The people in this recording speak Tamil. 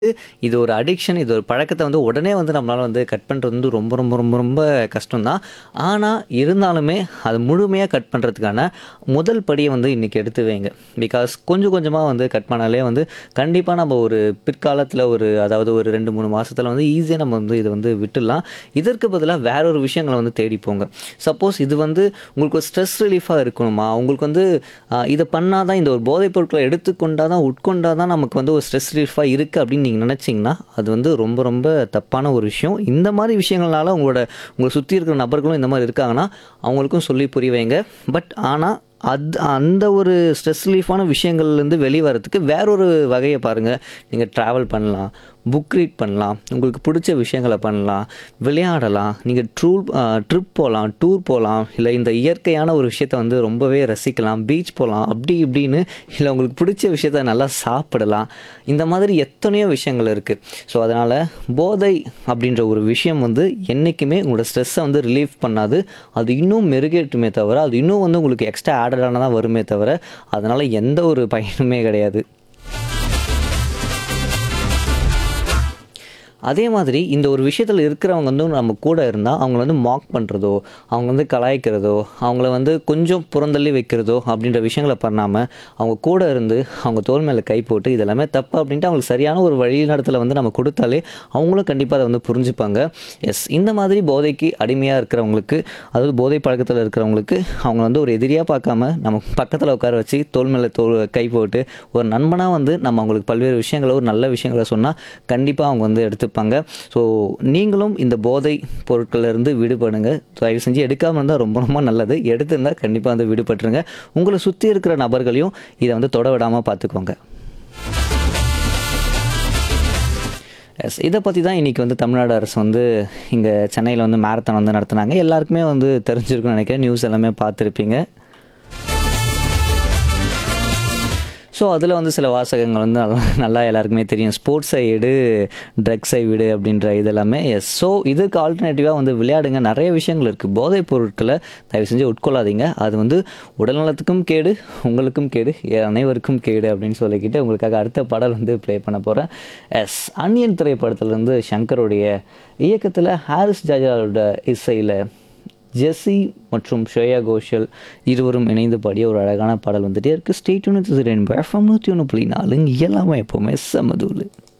இது ஒரு அடிக்ஷன், இது ஒரு பழக்கத்த வந்து உடனே வந்து நம்மளால வந்து கட் பண்றது வந்து ரொம்ப ரொம்ப ரொம்ப ரொம்ப கஷ்டம் தான். ஆனா, இருந்தாலுமே அத முழுமையா கட் பண்றதுக்கான முதல் படிய வந்து இன்னைக்கு எடுத்து வைங்க. பிகாஸ் கொஞ்சம் கொஞ்சமா வந்து கட் பண்ணாலே வந்து கண்டிப்பா நம்ம ஒரு பிற்காலத்துல ஒரு அதாவது ஒரு 2, 3 மாசத்துல வந்து ஈஸியா நம்ம வந்து இத வந்து விட்டுடலாம். இதற்கு பதிலா வேற ஒரு விஷயங்கள வந்து தேடி போங்க. சப்போஸ் இது வந்து உங்களுக்கு ஒரு ஸ்ட்ரெஸ் ரிலீஃபா இருக்கணுமா, உங்களுக்கு வந்து அ இத பண்ணா தான் இந்த ஒரு போதைப் பொருட்கள எடுத்துக்கொண்டா தான், உட்கொண்டா தான் நமக்கு வந்து ஒரு ஸ்ட்ரெஸ் ரிலீஃபா இருக்கு அப்படின்னு நீங்க நினைச்சீங்கன்னா, அது வந்து ரொம்ப ரொம்ப தப்பான ஒரு விஷயம். இந்த மாரி விஷயங்கள்னால உங்களோட உங்கள சுத்தி இருக்கிற நபர்களும் இந்த மாரி இருக்காங்கன்னா, அவங்களுக்கும் சொல்லி புரிய வைங்க. பட் ஆனா, அத் அந்த ஒரு ஸ்ட்ரெஸ் ரிலீஃபான விஷயங்கள்லேருந்து வெளிய வரதுக்கு வேற ஒரு வகைய பாருங்க. நீங்க டிராவல் பண்ணலாம், புக் ரீட் பண்ணலாம், உங்களுக்கு பிடிச்ச விஷயங்கள பண்ணலாம், விளையாடலாம், நீங்க ட்ரூ அ ட்ரிப் போலாம், டூர் போலாம், இல்ல இந்த இயற்கையான ஒரு விஷயத்த வந்து ரொம்பவே ரசிக்கலாம், பீச் போலாம், அப்படி இப்படின்னு இல்ல உங்களுக்கு பிடிச்ச விஷயத்த நல்லா சாப்பிடலாம். இந்த மாதிரி எத்தனையோ விஷயங்கள் இருக்கு. ஸோ, அதனால போதை அப்படின்ற ஒரு விஷயம் வந்து என்னைக்குமே உங்களோட ஸ்ட்ரெஸ்ஸ வந்து ரிலீஃப் பண்ணாது. அது இன்னும் மெருகேற்றுமே தவிர, அது இன்னும் வந்து உங்களுக்கு எக்ஸ்ட்ரா ஆடட் ஆனதா வருமே தவிர, அதனால எந்த ஒரு பயனுமே கிடையாது. அதே மாதிரி இந்த ஒரு விஷயத்துல இருக்கிறவங்க வந்து நம்ம கூட இருந்தா, அவங்கள வந்து மாக் பண்றதோ, அவங்க வந்து கலாய்க்கிறதோ, அவங்கள வந்து கொஞ்சம் புறந்தள்ளி வைக்கிறதோ அப்படின்ற விஷயங்கள பண்ணாம, அவங்க கூட இருந்து அவங்க தோள் மேல கை போட்டு இது எல்லாமே தப்பு அப்படின்ட்டு அவங்களுக்கு சரியான ஒரு வழிநடத்தல வந்து நம்ம குடுத்தாலே, அவங்களும் கண்டிப்பா அத வந்து புரிஞ்சுப்பாங்க. எஸ் இந்த மாதிரி போதைக்கு அடிமையா இருக்கிறவங்களுக்கு, அதாவது போதை பழக்கத்துல இருக்கிறவங்களுக்கு, அவங்கள வந்து ஒரு எதிரியா பார்க்காம, நம்ம பக்கத்துல உட்கார வச்சு தோள் மேல தோள் கை போட்டு, ஒரு நண்பனா வந்து நம்ம அவங்களுக்கு பல்வேறு விஷயங்கள, ஒரு நல்ல விஷயங்கள சொன்னா, கண்டிப்பா அவங்க வந்து எடுத்துப்பாங்க. ஸோ, நீங்களும் இந்த போதை பொருட்கள்ல இருந்து விடுபடுங்க. தயவு செஞ்சு எடுக்காம இருந்தா ரொம்ப ரொம்ப நல்லது. எடுத்திருந்தா கண்டிப்பா வந்து விடுபட்டுருங்க. உங்கள சுத்தி இருக்கிற நபர்களையும் இத வந்து தொட விடாம பார்த்துக்கோங்க. எஸ் இத பத்தி தான் இன்னைக்கு வந்து தமிழ்நாடு அரசு வந்து இங்க சென்னையில வந்து மாரத்தான் வந்து நடத்துனாங்க. எல்லாருக்குமே வந்து தெரிஞ்சிருக்கும்னு நினைக்கிறேன். நியூஸ் எல்லாமே பார்த்துருப்பீங்க. ஸோ, அதுல வந்து சில வாசகங்கள் வந்து நல்லா நல்லா எல்லாருக்குமே தெரியும். ஸ்போர்ட்ஸை எடு, ட்ரக்ஸை விடு அப்படின்ற இது எல்லாமே. எஸ் ஸோ, இதுக்கு ஆல்டர்னேட்டிவா வந்து விளையாடுங்க. நெறைய விஷயங்கள் இருக்கு. போதைப் பொருட்கள தயவு செஞ்சு உட்கொள்ளாதீங்க. அது வந்து உடல் நலத்துக்கும் கேடு, உங்களுக்கும் கேடு, அனைவருக்கும் கேடு அப்படின்னு சொல்லிக்கிட்டு உங்களுக்காக அடுத்த பாடல் வந்து ப்ளே பண்ண போறேன். எஸ் அந்நியன் திரைப்படத்திலிருந்து சங்கருடைய இயக்கத்துல ஹாரிஸ் ஜெயராஜோட இசையில ஜெஸ்ஸி மற்றும் ஸ்ரேயா கோஷல் இருவரும் இணைந்து பாடிய ஒரு அழகான பாடல் வந்துட்டே இருக்கு. Stay tuned with rainbow FM 101.4 இங்க எல்லாமே எப்பவுமே செம தூளு.